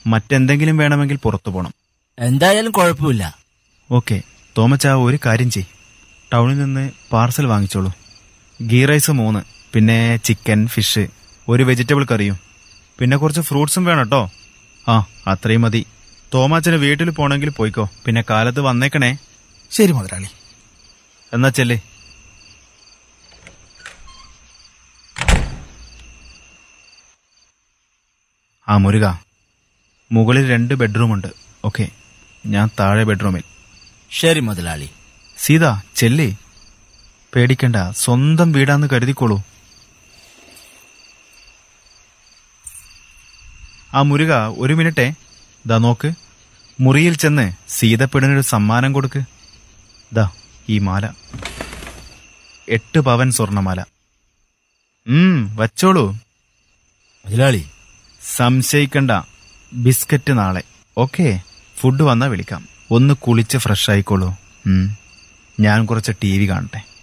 മറ്റെന്തെങ്കിലും വേണമെങ്കിൽ പുറത്തു പോകണം എന്തായാലും കുഴപ്പമില്ല ഓക്കെ തോമച്ച ഒരു കാര്യം ചെയ് ടൗണിൽ നിന്ന് പാർസൽ വാങ്ങിച്ചോളൂ ഗീ റൈസ് മൂന്ന് പിന്നെ ചിക്കൻ ഫിഷ് ഒരു വെജിറ്റബിൾ കറിയും പിന്നെ കുറച്ച് ഫ്രൂട്ട്സും വേണം കേട്ടോ ആ അത്രയും മതി തോമാച്ചന് വീട്ടിൽ പോണെങ്കിൽ പോയിക്കോ പിന്നെ കാലത്ത് വന്നേക്കണേ ശരി മുതലാളി എന്നാ ചെല്ലേ ആ മുരുക മുകളിൽ രണ്ട് ബെഡ്റൂമുണ്ട് ഓക്കെ ഞാൻ താഴെ ബെഡ്റൂമിൽ ശരി മുതലാളി സീത ചെല്ലേ പേടിക്കണ്ട സ്വന്തം വീടാന്ന് കരുതിക്കോളൂ ആ മുരുക ഒരു മിനിറ്റേ ദാ നോക്ക് മുറിയിൽ ചെന്ന് സീതപ്പെടിനൊരു സമ്മാനം കൊടുക്ക് ദാ ഈ മാല എട്ട് പവൻ സ്വർണമാല ഉം വച്ചോളൂ മുതലാളി സംശയിക്കണ്ട ബിസ്ക്കറ്റ് നാളെ ഓക്കെ ഫുഡ് വന്നാ വിളിക്കാം ഒന്ന് കുളിച്ച് ഫ്രഷ് ആയിക്കോളൂ ഉം. ഞാൻ കുറച്ച് ടി വി കാണട്ടെ